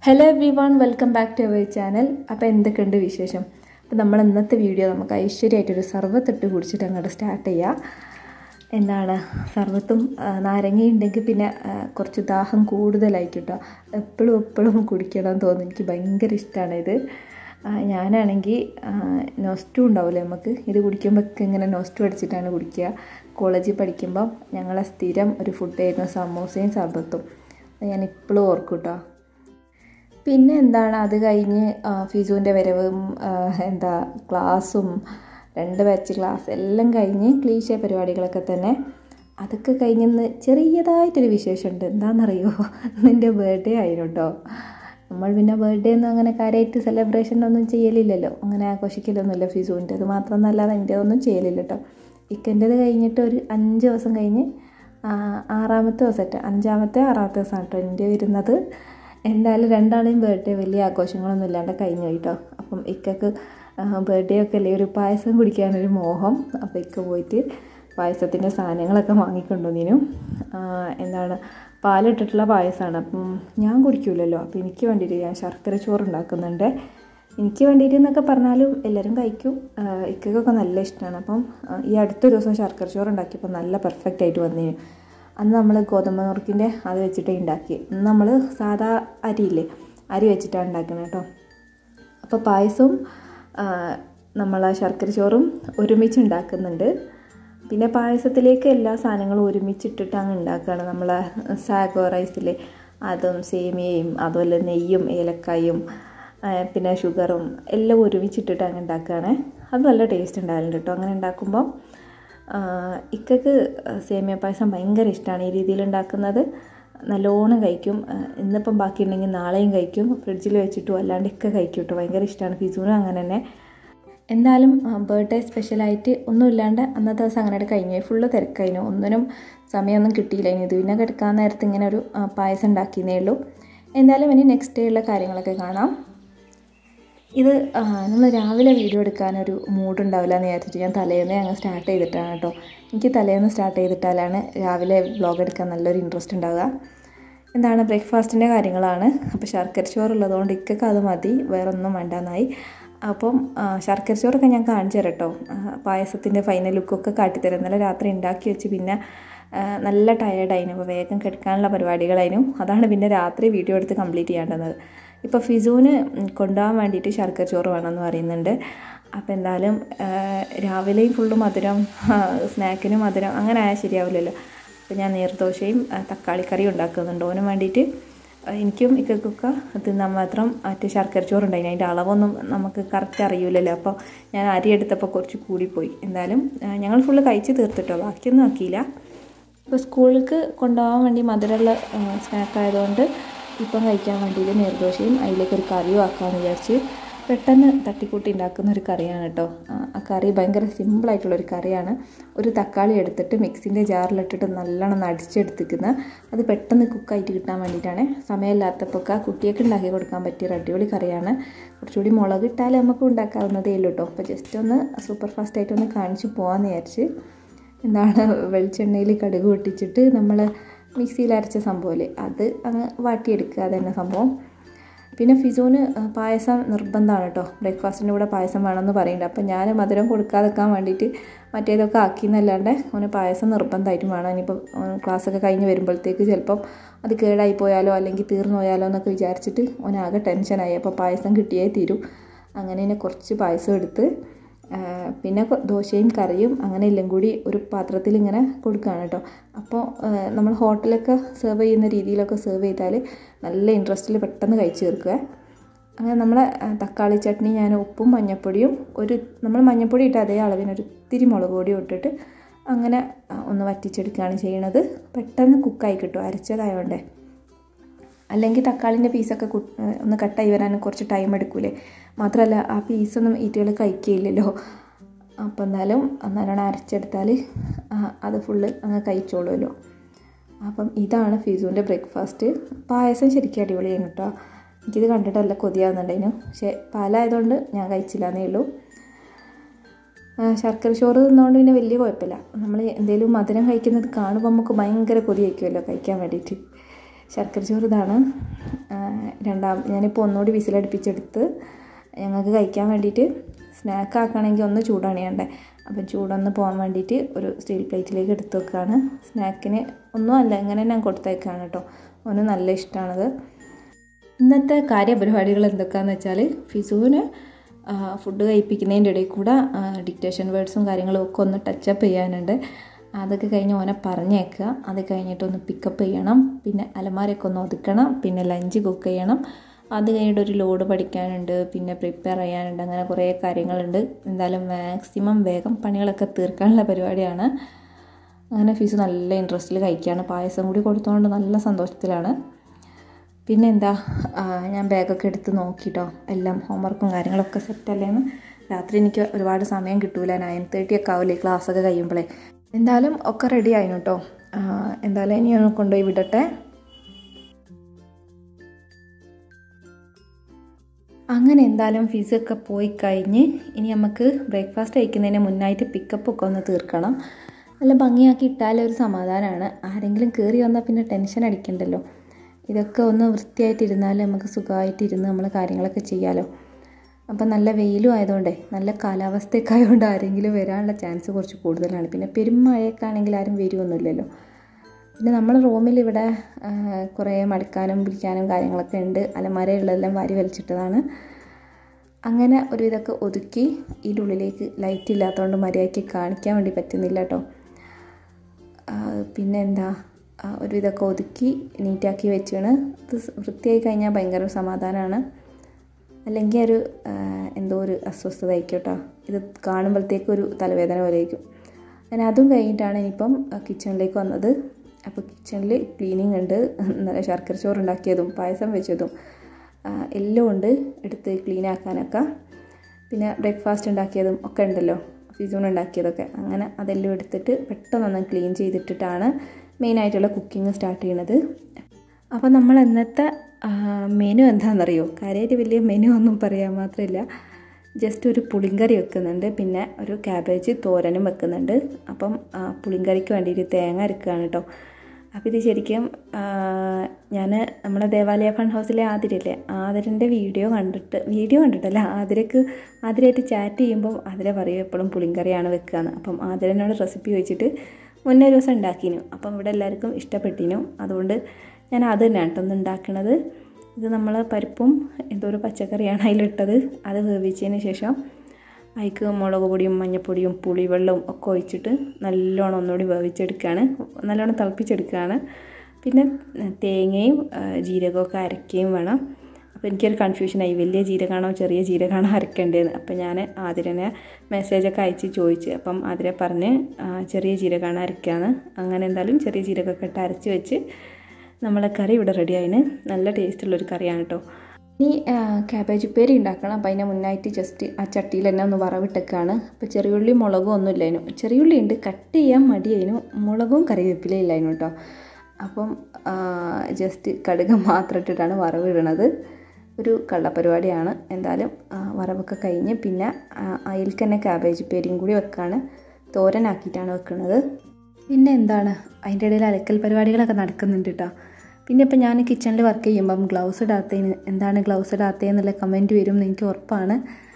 hello everyone welcome back to our channel അപ്പോൾ എന്തൊക്കെയുണ്ട് വിശേഷം അപ്പോൾ നമ്മൾ ഇന്നത്തെ വീഡിയോ നമുക്ക് ഐശ്വര്യമായിട്ടൊരു സർവ്വത്തിട്ട് കുടിച്ചിട്ട് അങ്ങോട്ട് സ്റ്റാർട്ട് ചെയ്യാം എന്താണ് സർവത്തും നാരങ്ങ ഉണ്ടെങ്കിൽ പിന്നെ ആ, കുറച്ച് ദാഹം കൂടുതലായിട്ട് കേട്ടോ എപ്പോഴും എപ്പോഴും കുടിക്കണം എന്ന് തോന്നുന്നു എനിക്ക് ഭയങ്കര ഇഷ്ടമാണ് ഇത് ആ, ഞാനാണെങ്കിൽ നൊസ്റ്റു ഉണ്ടാവില്ലേ നമുക്ക് ഇത് കുടിക്കുമ്പോൾ ഇങ്ങനെ നൊസ്റ്റു അടിച്ചിട്ടാണ് കുടിക്കുക കോളേജിൽ പഠിക്കുമ്പം ഞങ്ങളെ സ്ഥിരം ഒരു ഫുഡായിരുന്നു സമോസയും സർബത്തും അത് ഞാൻ ഇപ്പോഴും ഓർക്കും കേട്ടോ പിന്നെ എന്താണ് അത് കഴിഞ്ഞ് ഫിസുവിൻ്റെ വരവും ആ, എന്താ ക്ലാസ്സും രണ്ട് ബാച്ച് ക്ലാസ് എല്ലാം കഴിഞ്ഞ് ക്ലീശ പരിപാടികളൊക്കെ തന്നെ അതൊക്കെ കഴിഞ്ഞ് ചെറിയതായിട്ടൊരു വിശേഷമുണ്ട് എന്താണെന്നറിയോ നിൻ്റെ ബർത്ത്ഡേ ആയിരുന്നു കേട്ടോ നമ്മൾ പിന്നെ ബർത്ത്ഡേ ഒന്നും അങ്ങനെ കാര്യമായിട്ട് സെലിബ്രേഷൻ ഒന്നും ചെയ്യലില്ലല്ലോ അങ്ങനെ ആഘോഷിക്കലൊന്നുമില്ല ഫിസുവിൻ്റെ അത് മാത്രമെന്നല്ലാതെ എൻ്റെ ഒന്നും ചെയ്യലില്ല കേട്ടോ ഇക്കൻ്റേത് കഴിഞ്ഞിട്ട് ഒരു അഞ്ച് ദിവസം കഴിഞ്ഞ് ആ, ആറാമത്തെ ദിവസമായിട്ട് അഞ്ചാമത്തെ ആറാമത്തെ ദിവസമാണ് കേട്ടോ എൻ്റെ വരുന്നത് എന്തായാലും രണ്ടാളെയും ബർത്ത്ഡേ വലിയ ആഘോഷങ്ങളൊന്നും ഇല്ലാണ്ട് കഴിഞ്ഞു കേട്ടോ അപ്പം ഇക്കക്ക് ബർത്ത്ഡേ ഒക്കെ അല്ലേ ഒരു പായസം കുടിക്കാനൊരു മോഹം അപ്പോൾ ഇക്ക പോയിട്ട് പായസത്തിൻ്റെ സാധനങ്ങളൊക്കെ വാങ്ങിക്കൊണ്ടുവന്നിനും എന്താണ് പാലിട്ടിട്ടുള്ള പായസമാണ് അപ്പം ഞാൻ കുടിക്കൂലല്ലോ അപ്പോൾ എനിക്ക് വേണ്ടിയിട്ട് ഞാൻ ശർക്കര ചോറ് ഉണ്ടാക്കുന്നുണ്ട് എനിക്ക് വേണ്ടിയിട്ട് എന്നൊക്കെ പറഞ്ഞാലും എല്ലാവരും കഴിക്കും ആ, ഇക്കക്കൊക്കെ നല്ല ഇഷ്ടമാണ് അപ്പം ആ, ഈ അടുത്തൊരു ദിവസം ശർക്കര ചോറ് ഉണ്ടാക്കിയപ്പോൾ നല്ല പെർഫെക്റ്റ് ആയിട്ട് വന്നിരുന്നു അന്ന് നമ്മൾ ഗോതമ്പ് നുറുക്കിൻ്റെ അത് വെച്ചിട്ടേ ഉണ്ടാക്കി ഇന്ന് നമ്മൾ സാധാ അരിയില്ലേ അരി വെച്ചിട്ടാണ് ഉണ്ടാക്കുന്നത് കേട്ടോ അപ്പോൾ പായസവും നമ്മൾ ശർക്കര ചോറും ഒരുമിച്ച് ഉണ്ടാക്കുന്നുണ്ട് പിന്നെ പായസത്തിലേക്ക് എല്ലാ സാധനങ്ങളും ഒരുമിച്ചിട്ടിട്ട് അങ്ങ് ഉണ്ടാക്കുകയാണ് നമ്മളെ സാഗോ റൈസിലെ അതും സേമിയയും അതുപോലെ നെയ്യും ഏലക്കായും ആ, പിന്നെ ഷുഗറും എല്ലാം ഒരുമിച്ചിട്ടിട്ട് അങ്ങ് ഉണ്ടാക്കുകയാണ് അത് നല്ല ടേസ്റ്റ് ഉണ്ടാകലുണ്ട് കേട്ടോ അങ്ങനെ ഉണ്ടാക്കുമ്പോൾ ഇക്കക്ക് സേമിയ പായസം ഭയങ്കര ഇഷ്ടമാണ് ഈ രീതിയിൽ ഉണ്ടാക്കുന്നത് നല്ലോണം കഴിക്കും ആ, ഇന്നിപ്പം ബാക്കിയുണ്ടെങ്കിൽ നാളെയും കഴിക്കും ഫ്രിഡ്ജിൽ വെച്ചിട്ടും അല്ലാണ്ട് ഇക്ക കഴിക്കും കേട്ടോ ഭയങ്കര ഇഷ്ടമാണ് ഫിസൂനും അങ്ങനെ തന്നെ എന്തായാലും ബർത്ത്ഡേ സ്പെഷ്യലായിട്ട് ഒന്നും ഇല്ലാണ്ട് അന്നത്തെ ദിവസം അങ്ങനെ കഴിഞ്ഞു ഫുള്ള് തിരക്കായിരുന്നു ഒന്നിനും സമയമൊന്നും കിട്ടിയില്ല ഇനി ഇത് പിന്നെ കിടക്കാൻ നേരത്ത് ഇങ്ങനെ ഒരു ആ, പായസം ഉണ്ടാക്കിയെന്നേ ഉള്ളൂ എന്തായാലും ഇനി നെക്സ്റ്റ് ഡേ ഉള്ള കാര്യങ്ങളൊക്കെ കാണാം ഇത് നമ്മൾ രാവിലെ വീഡിയോ എടുക്കാനൊരു മൂഡ് ഉണ്ടാവില്ല എന്ന് വിചാരിച്ചിട്ട് ഞാൻ തലേന്ന് അങ്ങ് സ്റ്റാർട്ട് ചെയ്തിട്ടാണ് കേട്ടോ എനിക്ക് തലേന്ന് സ്റ്റാർട്ട് ചെയ്തിട്ടാലാണ് രാവിലെ വ്ളോഗ് എടുക്കാൻ നല്ലൊരു ഇൻട്രസ്റ്റ് ഉണ്ടാവുക എന്താണ് ബ്രേക്ക്ഫാസ്റ്റിൻ്റെ കാര്യങ്ങളാണ് അപ്പോൾ ശർക്കര ചോറുള്ളതുകൊണ്ട് ഇക്കൊക്കെ അത് മതി വേറെ ഒന്നും വേണ്ടെന്നായി അപ്പം ആ, ശർക്കര ചോറൊക്കെ ഞാൻ കാണിച്ചു തരാം കേട്ടോ പായസത്തിൻ്റെ ഫൈനൽ ലുക്കൊക്കെ കാട്ടിത്തരാം ഇന്നലെ രാത്രി ഉണ്ടാക്കി വെച്ച് പിന്നെ ആ, നല്ല ടയേർഡായിരുന്നു അപ്പോൾ വേഗം കിടക്കാനുള്ള പരിപാടികളായിരുന്നു അതാണ് പിന്നെ രാത്രി വീഡിയോ എടുത്ത് കംപ്ലീറ്റ് ചെയ്യേണ്ടുന്നത് ഇപ്പോൾ ഫിസൂന് കൊണ്ടുപോകാൻ വേണ്ടിയിട്ട് ശർക്കര ചോറ് വേണമെന്ന് പറയുന്നുണ്ട് അപ്പോൾ എന്തായാലും ആ, രാവിലെയും ഫുള്ള് മധുരം സ്നാക്കിന് മധുരം അങ്ങനെ ആയാൽ ശരിയാവില്ലല്ലോ അപ്പോൾ ഞാൻ നീർദോശയും ആ, തക്കാളിക്കറിയും ഉണ്ടാക്കുന്നുണ്ട് ഓനും വേണ്ടിയിട്ട് ആ, എനിക്കും ഇക്കൊക്കെ തിന്നാൻ മാത്രം മറ്റേ ശർക്കര ചോറുണ്ടായി അതിൻ്റെ അളവൊന്നും നമുക്ക് കറക്റ്റ് അറിയില്ലല്ലോ അപ്പോൾ ഞാൻ അരി എടുത്തപ്പോൾ കുറച്ച് കൂടിപ്പോയി എന്തായാലും ആ, ഞങ്ങൾ ഫുള്ള് കഴിച്ച് തീർത്തിട്ടോ ബാക്കിയൊന്നും ആക്കിയില്ല ഇപ്പോൾ സ്കൂളിലേക്ക് കൊണ്ടുപോകാൻ വേണ്ടി മധുരമുള്ള സ്നാക്ക് ആയതുകൊണ്ട് ഇപ്പം കഴിക്കാൻ വേണ്ടിയിട്ട് നീർദോശയും അതിലേക്ക് ഒരു കറിയും ആക്കാമെന്ന് വിചാരിച്ച് പെട്ടെന്ന് തട്ടിക്കൂട്ടി ഉണ്ടാക്കുന്ന ഒരു കറിയാണ് കേട്ടോ ആ, ആ കറി ഭയങ്കര സിമ്പിളായിട്ടുള്ളൊരു കറിയാണ് ഒരു തക്കാളി എടുത്തിട്ട് മിക്സിൻ്റെ ജാറിലിട്ടിട്ട് നല്ലോണം ഒന്ന് അടിച്ചെടുത്തിക്കുന്ന അത് പെട്ടെന്ന് കുക്കായിട്ട് കിട്ടാൻ വേണ്ടിയിട്ടാണ് സമയമില്ലാത്തപ്പോൾ ആ കുട്ടിയൊക്കെ ഉണ്ടാക്കി കൊടുക്കാൻ പറ്റിയ ഒരു അടിപൊളി കറിയാണ് കുറച്ചുകൂടി മുളക് ഇട്ടാൽ നമുക്ക് ഉണ്ടാക്കാവുന്നതേ ഉള്ളൂ കേട്ടോ അപ്പോൾ ജസ്റ്റ് ഒന്ന് സൂപ്പർ ഫാസ്റ്റായിട്ട് ഒന്ന് കാണിച്ച് പോകാമെന്ന് വിചാരിച്ച് എന്താണ് വെളിച്ചെണ്ണയിൽ കടുക് പൊട്ടിച്ചിട്ട് നമ്മൾ മിക്സിയിൽ അരച്ച സംഭവമല്ലേ അത് അങ്ങ് വാട്ടിയെടുക്കുക അതന്നെ സംഭവം പിന്നെ ഫിസൂന് പായസം നിർബന്ധമാണ് കേട്ടോ ബ്രേക്ക്ഫാസ്റ്റിൻ്റെ കൂടെ പായസം വേണമെന്ന് പറയുന്നുണ്ട് അപ്പം ഞാൻ മധുരം കൊടുക്കാതെക്കാൻ വേണ്ടിയിട്ട് മറ്റേതൊക്കെ ആക്കിയെന്നല്ലാണ്ട് അവന് പായസം നിർബന്ധമായിട്ടും വേണം ഇനിയിപ്പോൾ ക്ലാസ്സൊക്കെ കഴിഞ്ഞ് വരുമ്പോഴത്തേക്ക് ചിലപ്പം അത് കേടായി പോയാലോ അല്ലെങ്കിൽ തീർന്നു പോയാലോ എന്നൊക്കെ വിചാരിച്ചിട്ട് അവനാകെ ടെൻഷനായി അപ്പോൾ പായസം കിട്ടിയേ തീരും അങ്ങനെ തന്നെ കുറച്ച് പായസം എടുത്ത് ആ, പിന്നെ കൊ- ദോശയും കറിയും അങ്ങനെ എല്ലാം കൂടി ഒരു പാത്രത്തിൽ ഇങ്ങനെ കൊടുക്കുകയാണ് കേട്ടോ അപ്പോൾ ആ, നമ്മൾ ഹോട്ടലൊക്കെ സെർവ് ചെയ്യുന്ന രീതിയിലൊക്കെ സെർവ് ചെയ്താൽ നല്ല ഇൻട്രസ്റ്റിൽ പെട്ടെന്ന് കഴിച്ച് തീർക്കുക അങ്ങനെ നമ്മളെ ആ, തക്കാളി ചട്നി ഞാൻ ഉപ്പും മഞ്ഞൾപ്പൊടിയും ഒരു നമ്മൾ മഞ്ഞൾപ്പൊടി ഇട്ട് അതേ അളവിന് ഒരു ഇത്തിരി മുളക് പൊടിയും ഇട്ടിട്ട് അങ്ങനെ ആ, ഒന്ന് വറ്റിച്ചെടുക്കുകയാണ് ചെയ്യണത് പെട്ടെന്ന് കുക്കായി കിട്ടും അരച്ചതായോണ്ടേ അല്ലെങ്കിൽ തക്കാളിൻ്റെ പീസൊക്കെ കു ഒന്ന് കട്ടായി വരാൻ കുറച്ച് ടൈം എടുക്കൂലേ മാത്രമല്ല ആ പീസൊന്നും ഈറ്റുകൾ കഴിക്കുകയില്ലല്ലോ അപ്പോൾ എന്നാലും നല്ലോണം അരച്ചെടുത്താൽ ആ, അത് ഫുള്ള് അങ്ങ് കഴിച്ചോളുമല്ലോ അപ്പം ഇതാണ് ഫിസുവിൻ്റെ ബ്രേക്ക്ഫാസ്റ്റ് പായസം ശരിക്കും അടിപൊളിയാണ് കേട്ടോ എനിക്കിത് കണ്ടിട്ട് നല്ല കൊതിയാവുന്നുണ്ടായിരുന്നു പക്ഷേ പാലായതുകൊണ്ട് ഞാൻ കഴിച്ചില്ല എന്നേ ഉള്ളൂ ആ, ശർക്കര ചോറ് തിന്നുകൊണ്ട് പിന്നെ വലിയ കുഴപ്പമില്ല നമ്മൾ എന്തെങ്കിലും മധുരം കഴിക്കുന്നത് കാണുമ്പോൾ നമുക്ക് ഭയങ്കര കൊതിയായിരിക്കുമല്ലോ കഴിക്കാൻ വേണ്ടിയിട്ട് ശർക്കര ചോറ് ഇതാണ് രണ്ടാം ഞാനിപ്പോൾ ഒന്നുകൂടി വിസിലടുപ്പിച്ചെടുത്ത് ഞങ്ങൾക്ക് കഴിക്കാൻ വേണ്ടിയിട്ട് സ്നാക്ക് ആക്കണമെങ്കിൽ ഒന്ന് ചൂടണിയണ്ടേ അപ്പം ചൂടൊന്ന് പോകാൻ വേണ്ടിയിട്ട് ഒരു സ്റ്റീൽ പ്ലേറ്റിലേക്ക് എടുത്ത് വെക്കുകയാണ് സ്നാക്കിന് ഒന്നും അല്ല ഇങ്ങനെ ഞാൻ കൊടുത്തേക്കാണ് കേട്ടോ അവന് നല്ല ഇഷ്ടമാണത് ഇന്നത്തെ കാര്യപരിപാടികൾ എന്തൊക്കെയാണെന്ന് വെച്ചാൽ ഫിസുവിന് ഫുഡ് കഴിപ്പിക്കുന്നതിൻ്റെ ഇടയിൽ കൂടെ ഡിക്റ്റേഷൻ വേർഡ്സും കാര്യങ്ങളും ഒക്കെ ഒന്ന് ടച്ചപ്പ് ചെയ്യാനുണ്ട് അതൊക്കെ കഴിഞ്ഞ് ഓനെ പറഞ്ഞേക്കുക അത് കഴിഞ്ഞിട്ട് ഒന്ന് പിക്കപ്പ് ചെയ്യണം പിന്നെ അലമാരയൊക്കെ ഒന്ന് ഒതുക്കണം പിന്നെ ലഞ്ച് കുക്ക് ചെയ്യണം അത് കഴിഞ്ഞിട്ട് ഒരു ലോഡ് പഠിക്കാനുണ്ട് പിന്നെ പ്രിപ്പയർ ചെയ്യാനുണ്ട് അങ്ങനെ കുറേ കാര്യങ്ങളുണ്ട് എന്തായാലും മാക്സിമം വേഗം പണികളൊക്കെ തീർക്കാനുള്ള പരിപാടിയാണ് അങ്ങനെ ഫീസ് നല്ല ഇൻട്രസ്റ്റിൽ കഴിക്കുകയാണ് പായസം കൂടി കൊടുത്തുകൊണ്ട് നല്ല സന്തോഷത്തിലാണ് പിന്നെ എന്താ ഞാൻ ബാഗൊക്കെ എടുത്ത് നോക്കിട്ടോ എല്ലാം ഹോംവർക്കും കാര്യങ്ങളൊക്കെ സെറ്റല്ലേന്ന് രാത്രി എനിക്ക് ഒരുപാട് സമയം കിട്ടൂല നയൻ തേർട്ടി ഒക്കെ ആവില്ലേ ക്ലാസ്സൊക്കെ കഴിയുമ്പോഴേ എന്തായാലും ഒക്കെ റെഡി ആയിരുന്നു കേട്ടോ എന്തായാലും ഇനി ഒന്ന് കൊണ്ടുപോയി വിടട്ടെ അങ്ങനെ എന്തായാലും ഫീസൊക്കെ പോയി കഴിഞ്ഞ് ഇനി നമുക്ക് ബ്രേക്ക്ഫാസ്റ്റ് കഴിക്കുന്നതിന് മുന്നായിട്ട് പിക്കപ്പ് ഒക്കെ ഒന്ന് തീർക്കണം നല്ല ഭംഗിയാക്കി ഇട്ടാലേ ഒരു സമാധാനമാണ് ആരെങ്കിലും കയറി വന്നാൽ പിന്നെ ടെൻഷൻ അടിക്കണ്ടല്ലോ ഇതൊക്കെ ഒന്ന് വൃത്തിയായിട്ടിരുന്നാൽ നമുക്ക് സുഖമായിട്ടിരുന്ന് നമ്മൾ കാര്യങ്ങളൊക്കെ ചെയ്യാമല്ലോ അപ്പം നല്ല വെയിലും ആയതുകൊണ്ടേ നല്ല കാലാവസ്ഥയൊക്കെ ആയതുകൊണ്ട് ആരെങ്കിലും വരാനുള്ള ചാൻസ് കുറച്ച് കൂടുതലാണ് പിന്നെ പെരുമഴയൊക്കെ ആണെങ്കിൽ ആരും വരുമൊന്നുമില്ലല്ലോ പിന്നെ നമ്മുടെ റൂമിൽ ഇവിടെ കുറേ മടക്കാനും പിടിക്കാനും കാര്യങ്ങളൊക്കെ ഉണ്ട് അലമാരയുള്ളതെല്ലാം വാരി വലിച്ചിട്ടതാണ് അങ്ങനെ ഒരു ഇതൊക്കെ ഒതുക്കി ഇതിൻ്റെ ഉള്ളിലേക്ക് ലൈറ്റ് ഇല്ലാത്തതുകൊണ്ട് മര്യാദയ്ക്ക് കാണിക്കാൻ വേണ്ടി പറ്റുന്നില്ല കേട്ടോ പിന്നെ എന്താ ഒരു ഇതൊക്കെ ഒതുക്കി നീറ്റാക്കി വെച്ചാണ് ഇത് വൃത്തിയായി കഴിഞ്ഞാൽ ഭയങ്കര സമാധാനമാണ് അല്ലെങ്കിൽ ഒരു എന്തോ ഒരു അസ്വസ്ഥത ആയിരിക്കും കേട്ടോ ഇത് കാണുമ്പോഴത്തേക്ക് ഒരു തലവേദന പോലെ ആയിരിക്കും ഞാൻ അതും കഴിഞ്ഞിട്ടാണ് ഇനിയിപ്പം കിച്ചണിലേക്ക് വന്നത് അപ്പോൾ കിച്ചണിൽ ക്ലീനിങ് ഉണ്ട് ശർക്കര ചോറ് ഉണ്ടാക്കിയതും പായസം വെച്ചതും എല്ലാം ഉണ്ട് എടുത്ത് ക്ലീൻ ആക്കാനൊക്കെ പിന്നെ ബ്രേക്ക്ഫാസ്റ്റ് ഉണ്ടാക്കിയതും ഒക്കെ ഉണ്ടല്ലോ ഫിസൂൺ ഉണ്ടാക്കിയതൊക്കെ അങ്ങനെ അതെല്ലാം എടുത്തിട്ട് പെട്ടെന്നൊന്ന് ക്ലീൻ ചെയ്തിട്ടിട്ടാണ് മെയിനായിട്ടുള്ള കുക്കിംഗ് സ്റ്റാർട്ട് ചെയ്യണത് അപ്പോൾ നമ്മൾ ഇന്നത്തെ മെനു എന്താണെന്നറിയോ കാര്യമായിട്ട് വലിയ മെനു ഒന്നും പറയാൻ മാത്രമില്ല ജസ്റ്റ് ഒരു പുളിങ്കറി വെക്കുന്നുണ്ട് പിന്നെ ഒരു ക്യാബേജ് തോരനും വെക്കുന്നുണ്ട് അപ്പം പുളിങ്കറിക്ക് വേണ്ടിയിട്ട് തേങ്ങ അരക്കുകയാണ് കേട്ടോ അപ്പോൾ ഇത് ശരിക്കും ഞാൻ നമ്മളെ ദേവാലയ ഫൺ ഹൗസിലെ ആതിരല്ലേ ആതിരൻ്റെ വീഡിയോ കണ്ടിട്ട് വീഡിയോ കണ്ടിട്ടല്ല ആതിരക്ക് ആതിരയായിട്ട് ചാറ്റ് ചെയ്യുമ്പോൾ ആതിര പറയും എപ്പോഴും പുളിങ്കറിയാണ് വെക്കുകയെന്ന് അപ്പം ആതിരനോട് റെസിപ്പി ചോദിച്ചിട്ട് മുന്നേ ഒരു ദിവസം ഉണ്ടാക്കിനു അപ്പം ഇവിടെ എല്ലാവർക്കും ഇഷ്ടപ്പെട്ടിനു അതുകൊണ്ട് ഞാൻ അത് തന്നെയാണ് കേട്ടോ ഒന്ന് ഉണ്ടാക്കണത് ഇത് നമ്മൾ പരിപ്പും എന്തോ ഒരു പച്ചക്കറിയാണ് അതിലിട്ടത് അത് വേവിച്ചതിന് ശേഷം അതിക്ക് മുളക് പൊടിയും മഞ്ഞൾപ്പൊടിയും പുളിവെള്ളവും ഒക്കെ ഒഴിച്ചിട്ട് നല്ലോണം ഒന്നുകൂടി വേവിച്ചെടുക്കുകയാണ് നല്ലോണം തിളപ്പിച്ചെടുക്കുകയാണ് പിന്നെ തേങ്ങയും ജീരകമൊക്കെ അരക്കുകയും വേണം അപ്പോൾ എനിക്കൊരു കൺഫ്യൂഷനായി വലിയ ജീരകമാണോ ചെറിയ ജീരകമാണോ അരക്കേണ്ടതെന്ന് അപ്പോൾ ഞാൻ ആതിരനെ മെസ്സേജൊക്കെ അയച്ച് ചോദിച്ചു അപ്പം ആതിര പറഞ്ഞ് ചെറിയ ജീരകമാണ് അരക്കുകയാണ് അങ്ങനെ എന്തായാലും ചെറിയ ജീരകമൊക്കെ ഇട്ട് അരച്ച് വെച്ച് നമ്മളെ കറി ഇവിടെ റെഡി ആയിന് നല്ല ടേസ്റ്റുള്ളൊരു കറിയാണ് കേട്ടോ ഇനി ക്യാബേജ് ഉപ്പേരി ഉണ്ടാക്കണം അപ്പോൾ അതിനെ മുന്നായിട്ട് ജസ്റ്റ് ആ ചട്ടിയിൽ തന്നെ ഒന്ന് വറവിട്ടേക്കാണ് അപ്പോൾ ചെറിയുള്ളി മുളകും ഒന്നും ഇല്ലായിരുന്നു ചെറിയുള്ളി ഉണ്ട് കട്ട് ചെയ്യാൻ മടിയായിരുന്നു മുളകും കറിവേപ്പിലയും ഇല്ലായിരുന്നു കേട്ടോ അപ്പം ജസ്റ്റ് കടുക് മാത്രം ഇട്ടിട്ടാണ് വറവിടണത് ഒരു കള്ളപ്പരിപാടിയാണ് എന്തായാലും വറവൊക്കെ കഴിഞ്ഞ് പിന്നെ അതിൽ തന്നെ ക്യാബേജ് ഉപ്പേരിയും കൂടി വെക്കാണ് തോരനാക്കിയിട്ടാണ് വെക്കുന്നത് പിന്നെ എന്താണ് അതിൻ്റെ ഇടയിൽ അലക്കൽ പരിപാടികളൊക്കെ നടക്കുന്നുണ്ട് കേട്ടോ പിന്നെ ഇപ്പം ഞാൻ കിച്ചണിൽ വർക്ക് ചെയ്യുമ്പം ഗ്ലൗസ് ഇടാത്തതിന് എന്താണ് ഗ്ലൗസ് ഇടാത്തതെന്നുള്ള കമൻറ്റ് വരും എന്ന് എനിക്ക് ഉറപ്പാണ്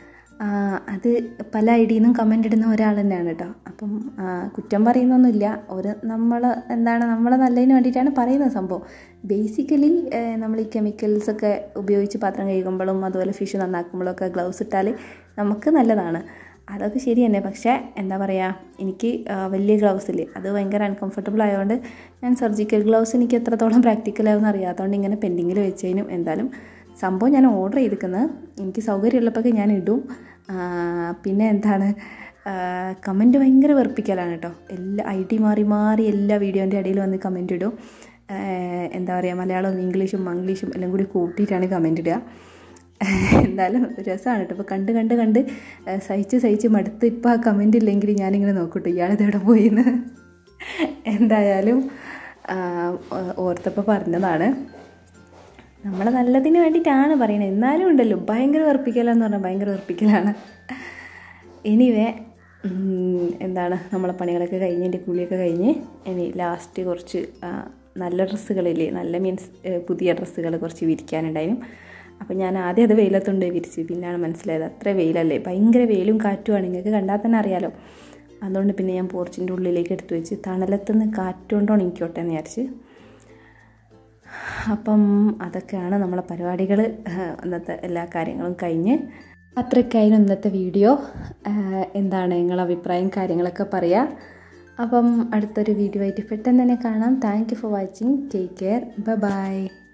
അത് പല ഐഡിയിൽ നിന്നും കമൻ്റ് ഇടുന്ന ഒരാൾ തന്നെയാണ് കേട്ടോ അപ്പം കുറ്റം പറയുന്നൊന്നുമില്ല ഒരു നമ്മൾ എന്താണ് നമ്മളെ നല്ലതിന് വേണ്ടിയിട്ടാണ് പറയുന്ന സംഭവം ബേസിക്കലി നമ്മൾ ഈ കെമിക്കൽസൊക്കെ ഉപയോഗിച്ച് പാത്രം കഴുകുമ്പോഴും അതുപോലെ ഫിഷ് നന്നാക്കുമ്പോഴും ഒക്കെ ഗ്ലൗസ് ഇട്ടാൽ നമുക്ക് നല്ലതാണ് അതൊക്കെ ശരി തന്നെ പക്ഷേ എന്താ പറയുക എനിക്ക് വലിയ ഗ്ലൗസ് ഇല്ലേ അത് ഭയങ്കര അൺകംഫർട്ടബിൾ ആയതുകൊണ്ട് ഞാൻ സർജിക്കൽ ഗ്ലൗസ് എനിക്ക് എത്രത്തോളം പ്രാക്ടിക്കൽ ആവുമെന്ന് അറിയാത്തതുകൊണ്ട് ഇങ്ങനെ പെൻഡിങ്ങിൽ വെച്ചതിനും എന്തായാലും സംഭവം ഞാൻ ഓർഡർ ചെയ്തിരിക്കുന്നത് എനിക്ക് സൗകര്യമുള്ളപ്പോൾ ഞാൻ ഇടും പിന്നെ എന്താണ് കമൻറ്റ് ഭയങ്കര വെറുപ്പിക്കലാണ് കേട്ടോ എല്ലാ ഐ ഡി മാറി മാറി എല്ലാ വീഡിയോൻ്റെ ഇടയിൽ വന്ന് കമൻറ്റ് ഇടും എന്താ പറയുക മലയാളവും ഇംഗ്ലീഷും മംഗ്ലീഷും എല്ലാം കൂടി കൂട്ടിയിട്ടാണ് കമൻറ്റ് ഇടുക എന്തായാലും രസമാണ് കേട്ടോ ഇപ്പോൾ കണ്ട് കണ്ട് കണ്ട് സഹിച്ച് സഹിച്ച് മടുത്ത് ഇപ്പോൾ ആ കമൻ്റ് ഇല്ലെങ്കിൽ ഞാനിങ്ങനെ നോക്കട്ടെ ഇയാളിതെവിടെ പോയിന്ന് എന്തായാലും ഓർത്തപ്പോൾ പറഞ്ഞതാണ് നമ്മളെ നല്ലതിന് വേണ്ടിയിട്ടാണ് പറയുന്നത് എന്നാലും ഉണ്ടല്ലോ ഭയങ്കര വെറുപ്പിക്കലാന്ന് പറഞ്ഞാൽ ഭയങ്കര വെറുപ്പിക്കലാണ് എനിവേ എന്താണ് നമ്മളെ പണികളൊക്കെ കഴിഞ്ഞ് എൻ്റെ കുളിയൊക്കെ കഴിഞ്ഞ് ഇനി ലാസ്റ്റ് കുറച്ച് നല്ല ഡ്രസ്സുകളില്ലേ നല്ല മീൻസ് പുതിയ ഡ്രസ്സുകൾ കുറച്ച് വിരിക്കാനുണ്ടായിരുന്നു അപ്പോൾ ഞാൻ ആദ്യം അത് വെയിലത്തുണ്ട് വിരിച്ച് പിന്നെയാണ് മനസ്സിലായത് അത്ര വെയിലല്ലേ ഭയങ്കര വെയിലും കാറ്റുമാണ് നിങ്ങൾക്ക് കണ്ടാൽ തന്നെ അറിയാലോ അതുകൊണ്ട് പിന്നെ ഞാൻ പോർച്ചിൻ്റെ ഉള്ളിലേക്ക് എടുത്തു വെച്ച് തണലത്തുനിന്ന് കാറ്റുകൊണ്ട് ഉണങ്ങിക്കോട്ടെ എന്ന് വിചാരിച്ച് അപ്പം അതൊക്കെയാണ് നമ്മളെ പരിപാടികൾ ഇന്നത്തെ എല്ലാ കാര്യങ്ങളും കഴിഞ്ഞ് അത്രയ്ക്കായിരുന്നു ഇന്നത്തെ വീഡിയോ എന്താണ് നിങ്ങളുടെ അഭിപ്രായം കാര്യങ്ങളൊക്കെ പറയാം അപ്പം അടുത്തൊരു വീഡിയോ ആയിട്ട് പെട്ടെന്ന് തന്നെ കാണാം thank you for watching take care bye by